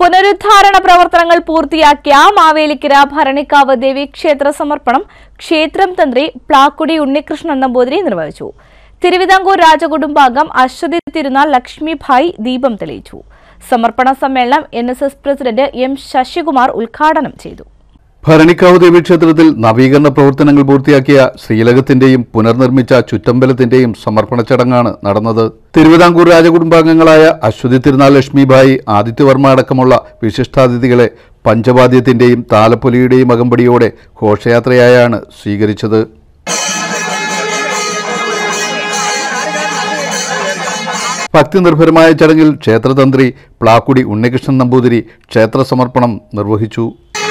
പുനരുദ്ധാരണ പ്രവർത്തനങ്ങൾ പൂർത്തിയാക്കിയ മാവേലിക്കര ഭരണിക്കാവ് ദേവി ക്ഷേത്ര സമർപ്പണം ക്ഷേത്രം തന്ത്രി പ്ലാക്കുടി ഉണ്ണികൃഷ്ണൻ നമ്പൂതിരി നിർവഹിച്ചു തിരുവിതാംകൂർ രാജകുടുംബാംഗം അശ്വതി തിരുനാൾ ലക്ഷ്മിഭായ് ദീപം തെളിയിച്ചു സമർപ്പണ സമ്മേളനം എൻ പ്രസിഡന്റ് എം ശശികുമാർ ഉദ്ഘാടനം ചെയ്തു ഭരണിക്കാവ് ദേവീക്ഷേത്രത്തിൽ നവീകരണ പ്രവർത്തനങ്ങൾ പൂർത്തിയാക്കിയ ശ്രീലകത്തിന്റെയും പുനർനിർമ്മിച്ച ചുറ്റമ്പലത്തിന്റെയും സമർപ്പണ ചടങ്ങാണ് നടന്നത് തിരുവിതാംകൂർ രാജകുടുംബാംഗങ്ങളായ അശ്വതി തിരുനാൾ ലക്ഷ്മിഭായി ആദിത്യവർമ്മ അടക്കമുള്ള വിശിഷ്ടാതിഥികളെ പഞ്ചവാദ്യത്തിന്റെയും താലപ്പൊലിയുടെയും അകമ്പടിയോടെ ഘോഷയാത്രയായാണ് സ്വീകരിച്ചത് ഭക്തി നിർഭരമായ ചടങ്ങിൽ ക്ഷേത്രതന്ത്രി പ്ലാക്കുടി ഉണ്ണികൃഷ്ണൻ നമ്പൂതിരി ക്ഷേത്ര സമർപ്പണം നിർവഹിച്ചു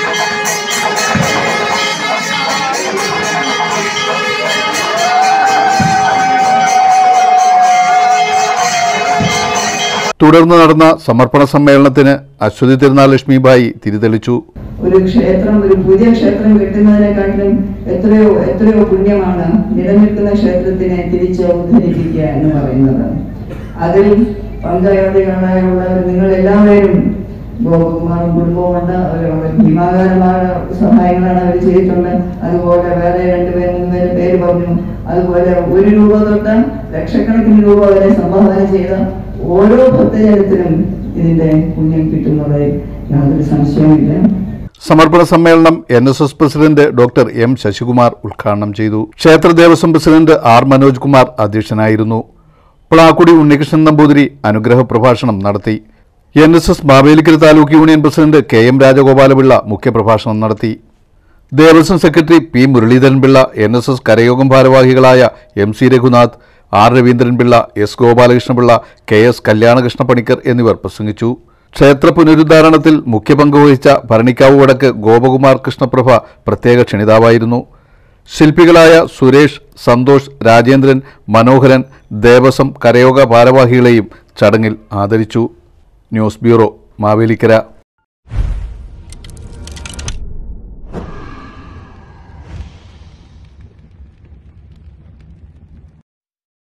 തുടർന്ന് നടന്ന സമർപ്പണ സമ്മേളനത്തിന് അശ്വതി തിരുനാൾ ലക്ഷ്മിബായി തിരിതെളിച്ചു ഒരു ക്ഷേത്രം ഒരു പുതിയ ക്ഷേത്രം കിട്ടുന്നതിനെക്കാട്ടിലും എത്രയോ എത്രയോ പുണ്യമാണ് നിലനിൽക്കുന്ന ക്ഷേത്രത്തിനെ തിരിച്ച് ഉദ്ധരിപ്പിക്കുക എന്ന് പറയുന്നത് അതിൽ പഞ്ചായത്തുകളായുള്ളവർ നിങ്ങൾ എല്ലാവരും ഗോപകുമാറും കുടുംബവുമുണ്ട് അവർ അവർ ഭീമാകാരമായ സഹായങ്ങളാണ് അവർ ചെയ്തിട്ടുണ്ട് അതുപോലെ വേറെ രണ്ടുപേരും മൂന്ന് പേര് പേര് പറഞ്ഞു അതുപോലെ ഒരു രൂപ തൊട്ട് ലക്ഷക്കണക്കിന് രൂപ വരെ സംഭാവന ചെയ്ത ഓരോ ഭക്തജനത്തിനും ഇതിന്റെ പുണ്യം കിട്ടുന്നതിൽ യാതൊരു സംശയവുമില്ല സമർപ്പണ സമ്മേളനം N S S president doctor M Sasikumar ഉദ്ഘാടനം ചെയ്തു ക്ഷേത്ര ദേവസ്വം പ്രസിഡന്റ് ആർ മനോജ് കുമാർ അധ്യക്ഷനായിരുന്നു പ്ലാക്കുടി ഉണ്ണികൃഷ്ണൻ നമ്പൂതിരി അനുഗ്രഹ പ്രഭാഷണം നടത്തി N S S Mavelikara taluk union president K M Rajagopalapillai മുഖ്യപ്രഭാഷണം നടത്തി ദേവസ്വം secretary P Muraleedharanpillai N S S Karayogam ഭാരവാഹികളായ M C Raghunath R Raveendranpillai S Gopalakrishnapillai K S Kalyanakrishna Panicker എന്നിവർ പ്രസംഗിച്ചു ക്ഷേത്ര പുനരുദ്ധാരണത്തിൽ മുഖ്യ പങ്ക് വഹിച്ച ഭരണിക്കാവ് വടക്ക് ഗോപകുമാർ കൃഷ്ണപ്രഭ പ്രത്യേക ക്ഷണിതാവായിരുന്നു ശില്പികളായ സുരേഷ് സന്തോഷ് രാജേന്ദ്രൻ മനോഹരൻ ദേവസ്വം കരയോഗ ഭാരവാഹികളെയും ചടങ്ങിൽ ആദരിച്ചു ന്യൂസ് ബ്യൂറോ മാവേലിക്കര